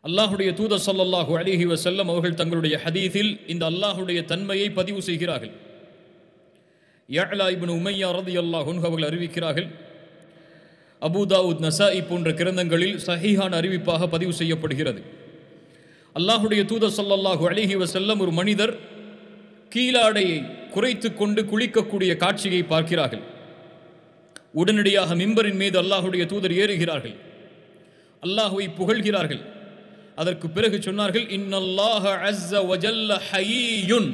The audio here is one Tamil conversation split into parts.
அல்லாஹுடைய தூதர் ஸல்லல்லாஹு அலைஹி வஸல்லம் அவர்கள் தங்களுடைய ஹதீஸில் இந்த அல்லாஹுடைய தன்மையை பதிவு செய்கிறார்கள் யஅலா இப்னு உமையா ரலியல்லாஹு அன்ஹு அவர்கள் அறிவிக்கிறார்கள் அபூதாவுத் நசாஇ போன்ற கிரந்தங்களில் சஹீஹான அறிவிப்பாக பதிவு செய்யப்படுகிறது அல்லாஹுடைய தூதர் ஸல்லல்லாஹு அலைஹி வஸல்லம் ஒரு மனிதர் கீழாடையை குறைத்து கொண்டு குளிக்கக்கூடிய காட்சியை பார்க்கிறார்கள் உடனடியாக மிம்பரின் மீது அல்லாஹுடைய தூதர் ஏறுகிறார்கள் அல்லாஹுவை புகழ்கிறார்கள் அதற்கு பிறகு சொன்னார்கள் இன்னல்லாஹ அஸ்ஸ வஜல்ல ஹயீயுன்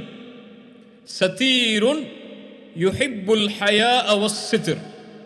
சதீருன் யுஹிப்புல் ஹயா வஸ்ஸித்ர்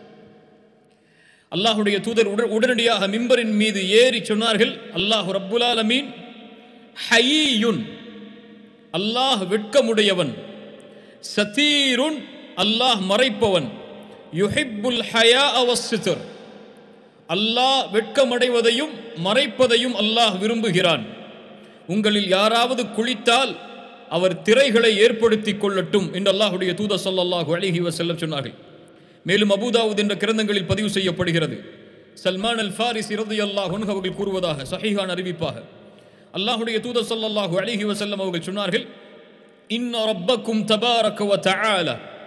அல்லாஹுடைய தூதர் உட- உடனடியாக மிம்பரின் மீது ஏறி சொன்னார்கள் அல்லாஹ் ரப்புல் ஆலமீன் ஹயீயுன் அல்லாஹ் வெட்கமுடையவன் சதீருன் அல்லாஹ் மறைப்பவன் யுஹிப்புல் ஹயா வஸ்ஸித்ர் அல்லாஹ் வெட்கமடைவதையும் மறைப்பதையும் அல்லாஹ் விரும்புகிறான் உங்களில் யாராவது குளித்தால் அவர் திரைகளை ஏற்படுத்திக் கொள்ளட்டும் என்று அல்லாஹுடைய தூத ஸல்லல்லாஹு அலைஹி வஸல்லம் சொன்னார்கள் மேலும் அபூதாவுத் என்ற கிரந்தங்களில் பதிவு செய்யப்படுகிறது சல்மான் அல் ஃபாரிஸ் ரலியல்லாஹு அன்ஹு அவர்கள் கூறுவதாக சஹீஹான அறிவிப்பாக அல்லாஹுடைய தூதர் ஸல்லல்லாஹு அலைஹி வஸல்லம் அவர்கள் சொன்னார்கள் இன்ன ரப்பக்கும் தபாரக வ தஆல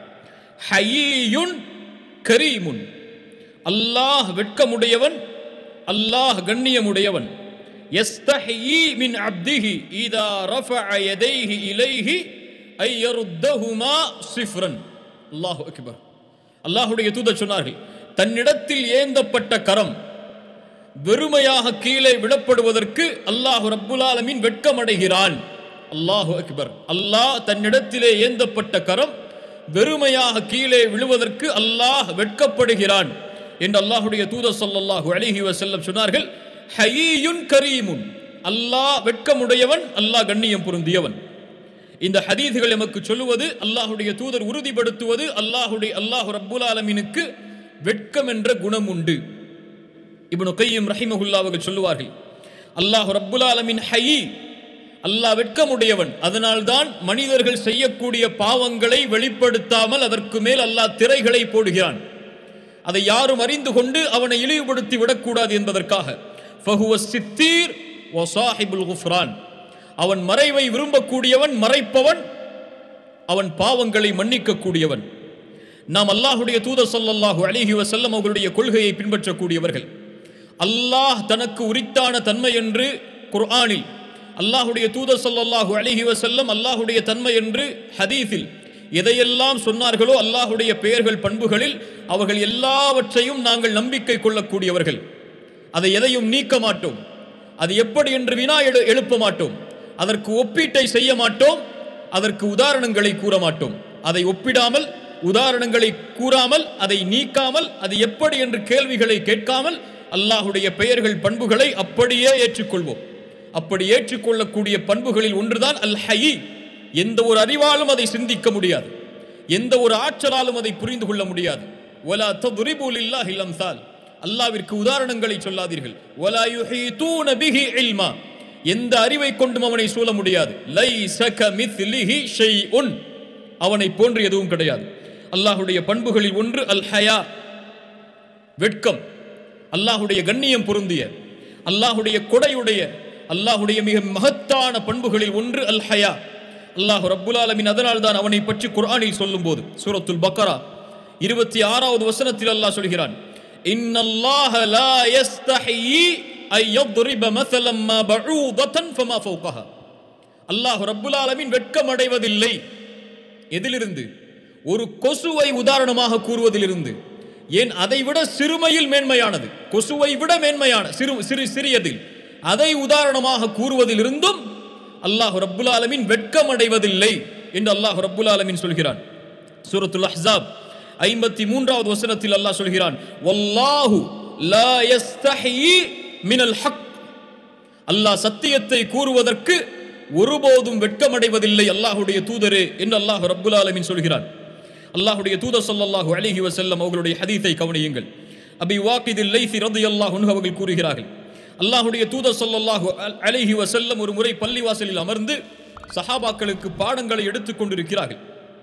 ஹயீயுன் கரீமுன் அல்லாஹ் வெட்கமுடையவன் அல்லாஹ் கண்ணியமுடையவன் يستحيي من عبده إذا رفع يديه إليه أن يردهما صفرا الله أكبر அல்லாஹுடைய தூதர் சொன்னார்கள் தன்னிடத்தில் ஏந்தப்பட்ட கரம் வெறுமையாக கீழே விடப்படுவதற்கு அல்லாஹ் ரப்புல் ஆலமீன் வெட்கமடைகிறான் அல்லாஹு அக்பர் அல்லாஹ் தன்னிடத்திலே ஏந்தப்பட்ட கரம் வெறுமையாக கீழே விழுவதற்கு அல்லாஹ் வெட்கப்படுகிறான் என்று அல்லாஹுடைய தூதர் ஸல்லல்லாஹு அலைஹி வஸல்லம் சொன்னார்கள் ஹயீயுன் கரீமுன் அல்லாஹ் வெட்கமுடையவன் அல்லாஹ் கண்ணியம் பொருந்தியவன் இந்த ஹதீதுகள் எமக்கு சொல்லுவது அல்லாஹுடைய தூதர் உறுதிப்படுத்துவது அல்லாஹுடைய அல்லாஹ் ரப்புல் ஆலமீனுக்கு வெட்கம் என்ற குணம் உண்டு இப்னு கையும் ரஹிமஹுல்லா அவர்கள் சொல்லுவார்கள் அல்லாஹ் ரப்புல் ஆலமின் ஹயி அல்லாஹ் வெட்கமுடையவன் அதனால்தான் மனிதர்கள் செய்யக்கூடிய பாவங்களை வெளிப்படுத்தாமல் அதற்கு மேல் அல்லாஹ் திரைகளை போடுகிறான் அதை யாரும் அறிந்து கொண்டு அவனை இழிவுபடுத்தி விடக்கூடாது என்பதற்காக ஃபஹுவ சித்தீர் வசாஹிபுல் குஃப்ரான் அவன் மறைவை விரும்பக்கூடியவன் மறைப்பவன் அவன் பாவங்களை மன்னிக்கக்கூடியவன் நாம் அல்லாஹுடைய தூதர் ஸல்லல்லாஹு அலைஹி வஸல்லம் அவர்களுடைய கொள்கையை பின்பற்றக்கூடியவர்கள் அல்லாஹ் தனக்கு உரித்தான தன்மை என்று குர்ஆனில் அல்லாஹுடைய தூதர் ஸல்லல்லாஹு அலைஹி வஸல்லம் அல்லாஹுடைய தன்மை என்று ஹதீஸில் எதையெல்லாம் சொன்னார்களோ அல்லாஹுடைய பெயர்கள் பண்புகளில் அவர்கள் எல்லாவற்றையும் நாங்கள் நம்பிக்கை கொள்ளக்கூடியவர்கள் அதை எதையும் நீக்க மாட்டோம் அது எப்படி என்று வினா எழு எழுப்ப மாட்டோம் அதற்கு ஒப்பீட்டை செய்ய மாட்டோம் அதற்கு உதாரணங்களை கூற மாட்டோம் அதை ஒப்பிடாமல் உதாரணங்களை கூறாமல் அதை நீக்காமல் அது எப்படி என்று கேள்விகளை கேட்காமல் அல்லாஹுடைய பெயர்கள் பண்புகளை அப்படியே ஏற்றுக்கொள்வோம் அப்படி ஏற்றுக்கொள்ளக்கூடிய பண்புகளில் ஒன்றுதான் அல் ஹயி எந்த ஒரு அறிவாலும் அதை சிந்திக்க முடியாது எந்த ஒரு ஆற்றலாலும் அதை புரிந்து கொள்ள முடியாது ஒலா ததுரிபு லில்லாஹி அம்சால் அல்லாவிற்கு உதாரணங்களை சொல்லாதீர்கள் ஒலா யுஹீதூன பிஹி இல்மா எந்த அறிவை கொண்டும் அவனை சூழ முடியாது லைஸக மித்லிஹி ஷைஉன் அவனை போன்று எதுவும் கிடையாது அல்லாஹுடைய பண்புகளில் ஒன்று அல் ஹயா வெட்கம் அல்லாஹுடைய கண்ணியம் பொருந்திய அல்லாஹுடைய கொடையுடைய அல்லாஹுடைய மிக மகத்தான பண்புகளில் ஒன்று அல் ஹயா அல்லாஹ் ரப்புல் ஆலமீன் அதனால் தான் அவனை பற்றி குர்ஆனில் சொல்லும்போது சூரத்துல் பக்கரா இருபத்தி ஆறாவது வசனத்தில் அல்லாஹ் சொல்கிறான் இன்னல்லாஹ லா யஸ்தஹி ஐ யضرب مثلا ما بعوضة فما فوقها அல்லாஹ் ரப்புல் ஆலமீன் வெட்கம் அடைவதில்லை எதிலிருந்து ஒரு கொசுவை உதாரணமாக கூறுவதிலிருந்து ஏன் அதை விட சிறுமையில் மேன்மையானது கொசுவை விட மேன்மையான சிறு சிறு சிறியதில் அதை உதாரணமாக கூறுவதிலிருந்தும் அல்லாஹ் ரப்புல் ஆலமீன் வெட்கம் அடைவதில்லை என்று அல்லாஹ் ரப்புல் ஆலமீன் சொல்கிறான் சூரத்துல் அஹ்ஸாப் ஐம்பத்தி மூன்றாவது வசனத்தில் அல்லாஹ் சொல்கிறான் வல்லாஹு லா யஸ்தஹி மினல் ஹக் அல்லாஹ் சத்தியத்தை கூறுவதற்கு ஒருபோதும் வெட்கமடைவதில்லை அல்லாஹுடைய தூதரே என்று அல்லாஹ் ரப்புல் ஆலமீன் சொல்கிறான் அல்லாஹுடைய தூதர் ஸல்லல்லாஹு அலைஹி வஸல்லம் அவர்களுடைய ஹதீஸை கவனியுங்கள் அபி வாக்கிதில் லைசி ரலியல்லாஹு அன்ஹு அவர்கள் கூறுகிறார்கள் அல்லாஹுடைய தூதர் ஸல்லல்லாஹு அல்- அலைஹி வஸல்லம் ஒரு முறை பள்ளிவாசலில் அமர்ந்து சஹாபாக்களுக்கு பாடங்களை எடுத்துக் கொண்டிருக்கிறார்கள்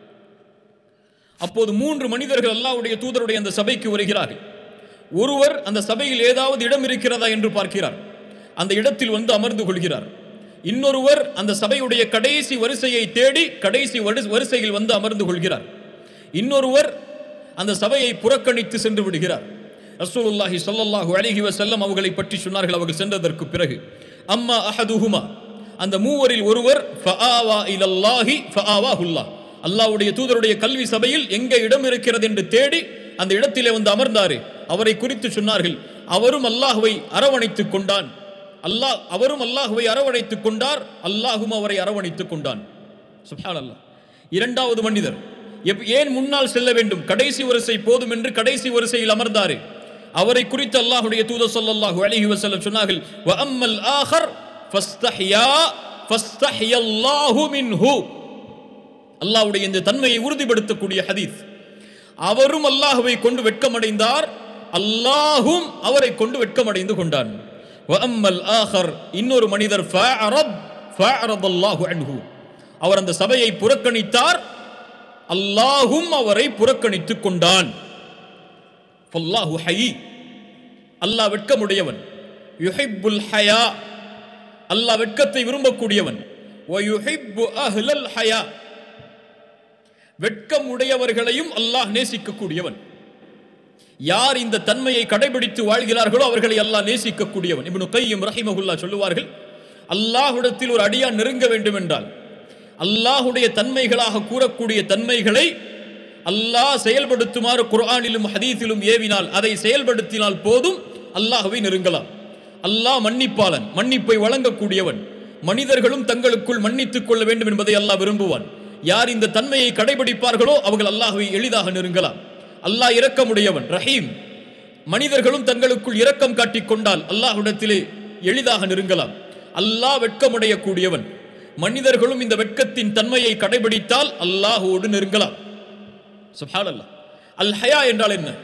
அப்போது மூன்று மனிதர்கள் அல்லாஹ்வுடைய தூதருடைய அந்த சபைக்கு வருகிறார்கள் ஒருவர் அந்த சபையில் ஏதாவது இடம் இருக்கிறதா என்று பார்க்கிறார் அந்த இடத்தில் வந்து அமர்ந்து கொள்கிறார் இன்னொருவர் அந்த சபையுடைய கடைசி வரிசையை தேடி கடைசி வரி- வரிசையில் வந்து அமர்ந்து கொள்கிறார் இன்னொருவர் அந்த சபையை புறக்கணித்து சென்று விடுகிறார் ரசூலுல்லாஹி ஸல்லல்லாஹு அலைஹி வஸல்லம் அவர்களை பற்றி சொன்னார்கள் அவர்கள் சென்றதற்கு பிறகு அம்மா அஹதுஹுமா அந்த மூவரில் ஒருவர் ஃபஆவா இலல்லாஹி ஃபஆவாஹுல்லாஹ் அல்லாஹ்வுடைய தூதருடைய கல்வி சபையில் எங்கே இடம் இருக்கிறது என்று தேடி அந்த இடத்திலே வந்து அமர்ந்தாரு அவரை குறித்து சொன்னார்கள் அவரும் அல்லாஹ்வை அரவணைத்துக் கொண்டான் அல்லாஹ் அவரும் அல்லாஹ்வை அரவணைத்துக் கொண்டார் அல்லாஹும் அவரை அரவணைத்துக் கொண்டான் சுப்ஹானல்லாஹ் இரண்டாவது மனிதர் எப்- ஏன் முன்னால் செல்ல வேண்டும் கடைசி வரிசை போதும் என்று கடைசி வரிசையில் அமர்ந்தாரு அவரை குறித்து அல்லாஹ்வுடைய தூதர் ஸல்லல்லாஹு அலைஹி வஸல்லம் சொன்னார்கள் வ அம்மல் ஆஹர் ஃபஸ்தஹியா ஃபஸ்தஹியல்லாஹு மின்ஹு அல்லாஹ்வுடைய இந்த தன்மையை உறுதிப்படுத்தக்கூடிய ஹதீஸ் அவரும் அல்லாஹ்வை கொண்டு வெட்கமடைந்தார் அல்லாஹும் அவரை கொண்டு வெட்கமடைந்து கொண்டான் வ அம்மல் ஆஹர் இன்னொரு மனிதர் ஃபஅரப் ஃபஅரதல்லாஹு அன்ஹு அவர் அந்த சபையை புறக்கணித்தார் அல்லாஹும் அவரை புறக்கணித்துக் கொண்டான் ஃபல்லாஹு ஹயி அல்லாஹ் வெட்கமுடையவன் யுஹிப்புல் ஹயா அல்லாஹ் வெட்கத்தை விரும்பக்கூடியவன் வ யுஹிப்பு அஹ்லல் ஹயா வெட்கம் உடையவர்களையும் அல்லாஹ் நேசிக்கக்கூடியவன் யார் இந்த தன்மையை கடைபிடித்து வாழ்கிறார்களோ அவர்களை அல்லாஹ் நேசிக்கக்கூடியவன் இப்னு கையும் ரஹிமகுல்லா சொல்லுவார்கள் அல்லாஹ்விடத்தில் ஒரு அடியான் நெருங்க வேண்டும் என்றால் அல்லாஹுடைய தன்மைகளாக கூறக்கூடிய தன்மைகளை அல்லாஹ் செயல்படுத்துமாறு குர்ஆனிலும் ஹதீஸிலும் ஏவினால் அதை செயல்படுத்தினால் போதும் அல்லாஹ்வை நெருங்கலாம் அல்லாஹ் மன்னிப்பாளன் மன்னிப்பை வழங்கக்கூடியவன் மனிதர்களும் தங்களுக்குள் மன்னித்துக் கொள்ள வேண்டும் என்பதை அல்லாஹ் விரும்புவான் யார் இந்த தன்மையை கடைபிடிப்பார்களோ அவர்கள் அல்லாஹ்வை எளிதாக நெருங்கலாம் அல்லாஹ் இரக்கமுடையவன் ரஹீம் மனிதர்களும் தங்களுக்குள் இரக்கம் காட்டிக் கொண்டால் அல்லாஹ்விடத்திலே எளிதாக நெருங்கலாம் அல்லாஹ் வெட்கமுடைய கூடியவன் மனிதர்களும் இந்த வெட்கத்தின் தன்மையை கடைபிடித்தால் அல்லாஹ்வோடு நெருங்கலாம் சுப்ஹானல்லாஹ் அல் ஹயா என்றால் என்ன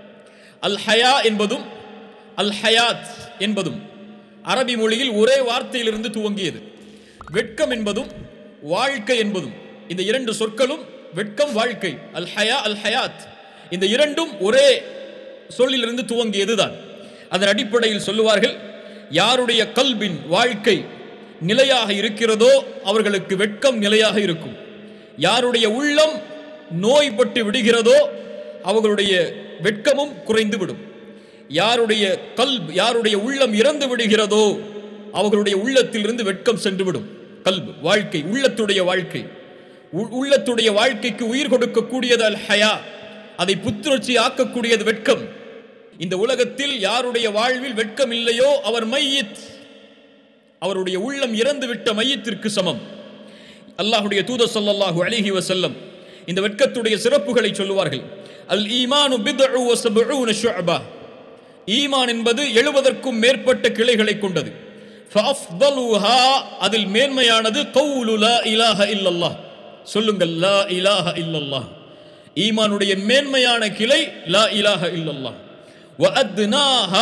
அல் ஹயா என்பதும் அல் ஹயாத் என்பதும் அரபி மொழியில் ஒரே வார்த்தையிலிருந்து துவங்கியது வெட்கம் என்பதும் வாழ்க்கை என்பதும் இந்த இரண்டு சொற்களும் வெட்கம் வாழ்க்கை அல் ஹயா அல் ஹயாத் இந்த இரண்டும் ஒரே சொல்லிலிருந்து துவங்கியதுதான் அதன் அடிப்படையில் சொல்லுவார்கள் யாருடைய கல்வின் வாழ்க்கை நிலையாக இருக்கிறதோ அவர்களுக்கு வெட்கம் நிலையாக இருக்கும் யாருடைய உள்ளம் நோய்பட்டு விடுகிறதோ அவர்களுடைய வெட்கமும் குறைந்துவிடும் யாருடைய கல் யாருடைய உள்ளம் இறந்து விடுகிறதோ அவர்களுடைய உள்ளத்திலிருந்து வெட்கம் சென்றுவிடும் கல்பு வாழ்க்கை உள்ளத்துடைய வாழ்க்கை உ- உள்ளத்துடைய வாழ்க்கைக்கு உயிர் கொடுக்கக்கூடியது அல் ஹயா அதை புத்துணர்ச்சி ஆக்கக்கூடியது வெட்கம் இந்த உலகத்தில் யாருடைய வாழ்வில் வெட்கம் இல்லையோ அவர் மையித் அவருடைய உள்ளம் இறந்து விட்ட மையத்திற்கு சமம் அல்லாஹுடைய தூதர் ஸல்லல்லாஹு அலைஹி வஸல்லம் இந்த வெட்கத்துடைய சிறப்புகளை சொல்லுவார்கள் அல் ஈமானு பித்உ வ சப்ஊன ஷுஅபா ஈமான் என்பது எழுபதற்கும் மேற்பட்ட கிளைகளை கொண்டது ஃபஅஃதலுஹா அதில் மேன்மையானது கௌலு லா இலாஹ இல்லல்லாஹ் சொல்லுங்கள் லா இலாஹ இல்லல்லாஹ் ஈமானுடைய மேன்மையான கிளை லா இலாஹ இல்லல்லாஹ் வ அத்னாஹா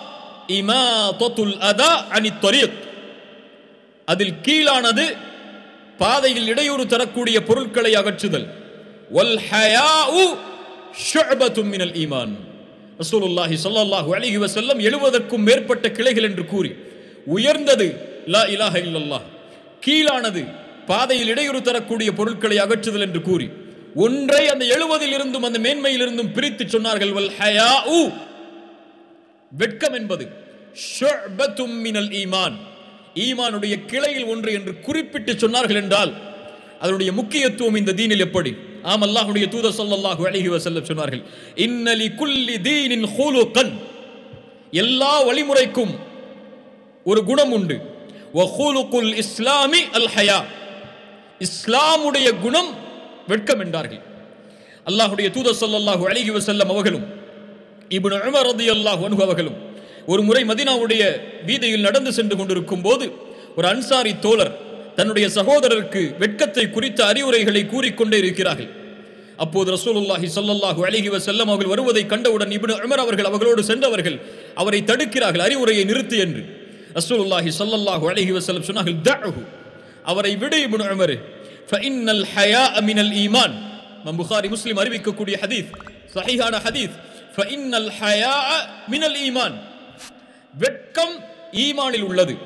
இமாதத்துல் அதா அனித் தரீக் அதில் கீழானது பாதையில் இடையூறு தரக்கூடிய பொருட்களை அகற்றுதல் வல் ஹயாஉ ஷுஅபத்தும் மினல் ஈமான் ரசூலுல்லாஹி ஸல்லல்லாஹு அலைஹி வஸல்லம் 70க்கும் மேற்பட்ட கிளைகள் என்று கூறி உயர்ந்தது லா இலாஹ இல்லல்லாஹ் கீழானது பாதையில் இடையூறு தரக்கூடிய பொருட்களை அகற்றுதல் என்று கூறி ஒன்றை அந்த எழுபதில் இருந்தும் அந்த மேன்மையில் இருந்தும் பிரித்து சொன்னார்கள் வல் ஹயாஉ வெட்கம் என்பது ஷுஅபத்தும் மினல் ஈமான் ஈமானுடைய கிளையில் ஒன்று என்று குறிப்பிட்டு சொன்னார்கள் என்றால் அதனுடைய முக்கியத்துவம் இந்த தீனில் எப்படி ஆம் அல்லாஹ்வுடைய தூதர் ஸல்லல்லாஹு அலைஹி வஸல்லம் சொன்னார்கள் இன்னலி குல்லி தீனின் ஹுலுகன் எல்லா வழிமுறைக்கும் ஒரு குணம் உண்டு வஹுலுகுல் இஸ்லாமி அல் ஹயா இஸ்லாமுடைய குணம் வெட்கம் என்றார்கள் அல்லாஹ்வுடைய தூதர் ஸல்லல்லாஹு அலைஹி வஸல்லம் அவர்களும் இப்னு உமர் ரலியல்லாஹு அன்ஹு அவர்களும் ஒரு முறை மதீனாவுடைய வீதியில் நடந்து சென்று கொண்டிருக்கும் போது ஒரு அன்சாரி தோழர் தன்னுடைய சகோதரருக்கு வெட்கத்தை குறித்த அறிவுரைகளை கூறிக்கொண்டே இருக்கிறார்கள் அப்போது ரசூலுல்லாஹி ஸல்லல்லாஹு அலைஹி வஸல்லம் அவர்கள் வருவதை கண்டவுடன் இப்னு உமர் அவர்கள் அவர்களோடு சென்றவர்கள் அவரை தடுக்கிறார்கள் அறிவுரையை நிறுத்து என்று ரசூலுல்லாஹி ஸல்லல்லாஹு அலைஹி வஸல்லம் சொன்னார்கள் தஅஹு அவரை விடு இப்னு உமர் ஃபஇன்னல் ஹயா மினல் ஈமான் இமாம் புகாரி முஸ்லிம் அறிவிக்கக்கூடிய ஹதீஸ் சஹீஹான ஹதீஸ் ஃபஇன்னல் ஹயா மினல் ஈமான் வெட்கம் ஈமானில் உள்ளது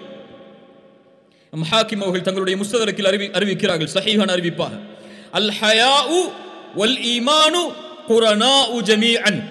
ஹாக்கிம் அவர்கள் தங்களுடைய முஸ்ததரக்கில் அறிவி அறிவிக்கிறார்கள் சஹீஹான அறிவிப்பாக அல் ஹயாஉ வல் ஈமானு குரனாஉ ஜமீஅன்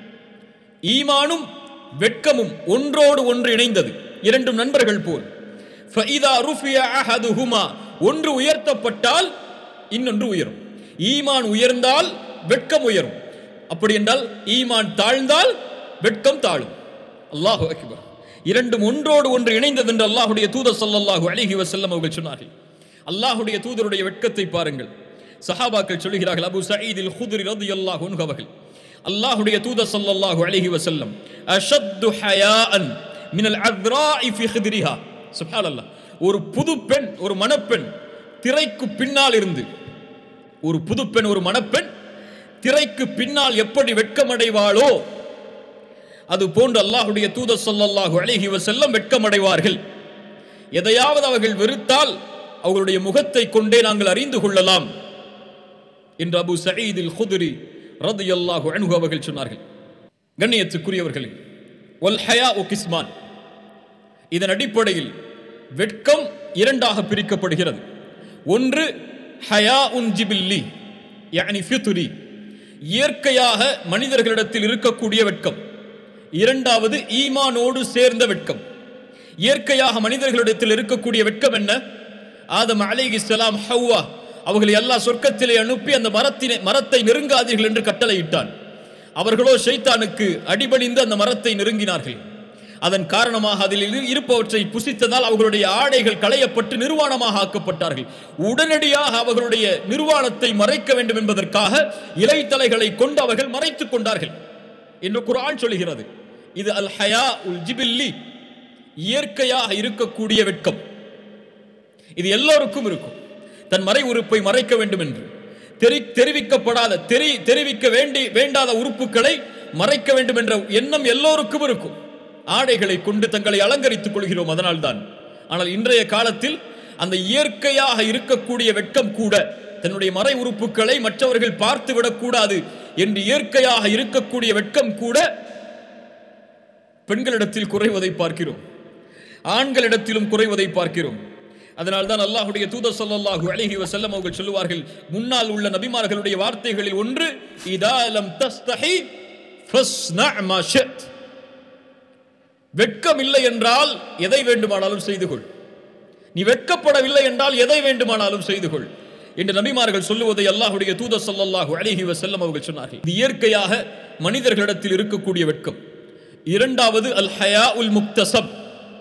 ஈமானும் வெட்கமும் ஒன்றோடு ஒன்று இணைந்தது இரண்டும் நண்பர்கள் போல் ஃபஇதா ருஃபிய அஹதுஹுமா ஒன்று உயர்த்தப்பட்டால் இன்னொன்று உயரும் ஈமான் உயர்ந்தால் வெட்கம் உயரும் அப்படி என்றால் ஈமான் தாழ்ந்தால் வெட்கம் தாழும் அல்லாஹு அக்பர் இரண்டும் ஒன்றோடு ஒன்று இணைந்தது என்று அல்லாஹுடைய தூதர் ஸல்லல்லாஹு அலைஹி வஸல்லம் அவர்கள் சொன்னார்கள் அல்லாஹுடைய தூதருடைய வெட்கத்தை பாருங்கள் சஹாபாக்கள் சொல்கிறார்கள் அபு சயீதில் ஹுதுரி ரலியல்லாஹு அன்ஹு அவர்கள் அல்லாஹுடைய தூதர் ஸல்லல்லாஹு அலைஹி வஸல்லம் அஷத்து ஹயாஅன் மினல் அத்ராஇ ஃபி ஹித்ரிஹா சுப்ஹானல்லாஹ் ஒரு புது பெண் ஒரு மணப்பெண் திரைக்கு பின்னால் இருந்து ஒரு புது பெண் ஒரு மணப்பெண் திரைக்கு பின்னால் எப்படி வெட்கமடைவாளோ அது போன்று அல்லாஹுடைய தூதர் ஸல்லல்லாஹு அலைஹி வஸல்லம் வெட்கமடைவார்கள் எதையாவது அவர்கள் வெறுத்தால் அவர்களுடைய முகத்தை கொண்டே நாங்கள் அறிந்து கொள்ளலாம் என்று அபு சயீதில் குதுரி ரதியல்லாஹு அன்ஹு அவர்கள் சொன்னார்கள் கண்ணியத்துக்குரியவர்களே வல் ஹயா ஒ கிஸ்மான் இதன் அடிப்படையில் வெட்கம் இரண்டாக பிரிக்கப்படுகிறது ஒன்று ஹயா உன் ஜிபில்லி யானி ஃபித்ரி இயற்கையாக மனிதர்களிடத்தில் இருக்கக்கூடிய வெட்கம் இரண்டாவது ஈமானோடு சேர்ந்த வெட்கம் இயற்கையாக மனிதர்களிடத்தில் இருக்கக்கூடிய வெட்கம் என்ன ஆதம் அலைஹிஸ்ஸலாம் ஹவ்வா அவர்களை அல்லாஹ் சொர்க்கத்திலே அனுப்பி அந்த மரத்தினை மரத்தை நெருங்காதீர்கள் என்று கட்டளையிட்டான் அவர்களோ ஷைத்தானுக்கு அடிபணிந்து அந்த மரத்தை நெருங்கினார்கள் அதன் காரணமாக அதில் இரு- இருப்பவற்றை புசித்ததால் அவர்களுடைய ஆடைகள் களையப்பட்டு நிர்வாணமாக ஆக்கப்பட்டார்கள் உடனடியாக அவர்களுடைய நிர்வாணத்தை மறைக்க வேண்டும் என்பதற்காக இலைத்தலைகளை கொண்டு அவர்கள் மறைத்துக் கொண்டார்கள் என்று குர்ஆன் சொல்கிறது இது அல் ஹயா உல் ஜிபில்லி இயற்கையாக இருக்கக்கூடிய வெட்கம் இது எல்லோருக்கும் இருக்கும் தன் மறை உறுப்பை மறைக்க வேண்டும் என்று தெரி தெரிவிக்கப்படாத தெரி தெரிவிக்க வேண்டி வேண்டாத உறுப்புகளை மறைக்க வேண்டும் என்ற எண்ணம் எல்லோருக்கும் இருக்கும் ஆடைகளை கொண்டு தங்களை அலங்கரித்துக் கொள்கிறோம் அதனால்தான் ஆனால் இன்றைய காலத்தில் அந்த இயற்கையாக இருக்கக்கூடிய வெட்கம் கூட தன்னுடைய மறை உறுப்புகளை மற்றவர்கள் பார்த்து விடக்கூடாது என்று இயற்கையாக இருக்கக்கூடிய வெட்கம் கூட பெண்களிடத்தில் குறைவதை பார்க்கிறோம் ஆண்களிடத்திலும் குறைவதை பார்க்கிறோம் அதனால் தான் அல்லாஹுடைய தூதர் ஸல்லல்லாஹு அலைஹி வஸல்லம் அவர்கள் சொல்லுவார்கள் முன்னால் உள்ள நபிமார்களுடைய வார்த்தைகளில் ஒன்று இதா லம் தஸ்தஹி ஃபஸ்னா மா ஷித் வெட்கம் இல்லை என்றால் எதை வேண்டுமானாலும் செய்து கொள் நீ வெட்கப்படவில்லை என்றால் எதை வேண்டுமானாலும் செய்து கொள் என்று நபிமார்கள் சொல்லுவதை அல்லாஹுடைய தூதர் ஸல்லல்லாஹு அலைஹி வஸல்லம் அவர்கள் சொன்னார்கள் இது இயற்கையாக மனிதர்களிடத்தில் இருக்கக்கூடிய வெட்கம் இரண்டாவது அல் ஹயா உல் முக்தசப்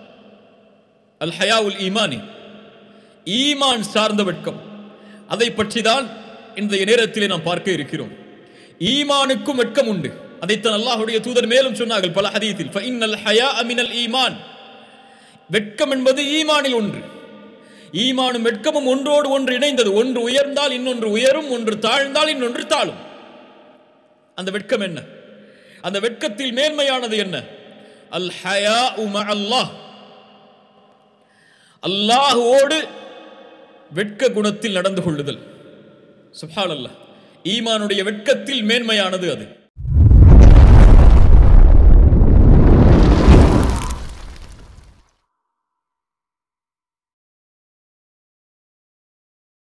அல் ஹயா உல் ஈமானி ஈமான் சார்ந்த வெட்கம் அதை பற்றி தான் இன்றைய நேரத்திலே நாம் பார்க்க இருக்கிறோம் ஈமானுக்கும் வெட்கம் உண்டு அதைத்தான் அல்லாஹ்வுடைய தூதர் மேலும் சொன்னார்கள் பல ஹதீத்தில் ஃபஇன்னல் ஹயா மினல் ஈமான் வெட்கம் என்பது ஈமானில் ஒன்று ஈமானும் வெட்கமும் ஒன்றோடு ஒன்று இணைந்தது ஒன்று உயர்ந்தால் இன்னொன்று உயரும் ஒன்று தாழ்ந்தால் இன்னொன்று தாழும் அந்த வெட்கம் என்ன அந்த வெட்கத்தில் மேன்மையானது என்ன அல் ஹயா அல்லாஹ் அல்லாஹுவோடு வெட்க குணத்தில் நடந்து கொள்ளுதல் சுப்ஹானல்லாஹ் ஈமானுடைய வெட்கத்தில் மேன்மையானது அது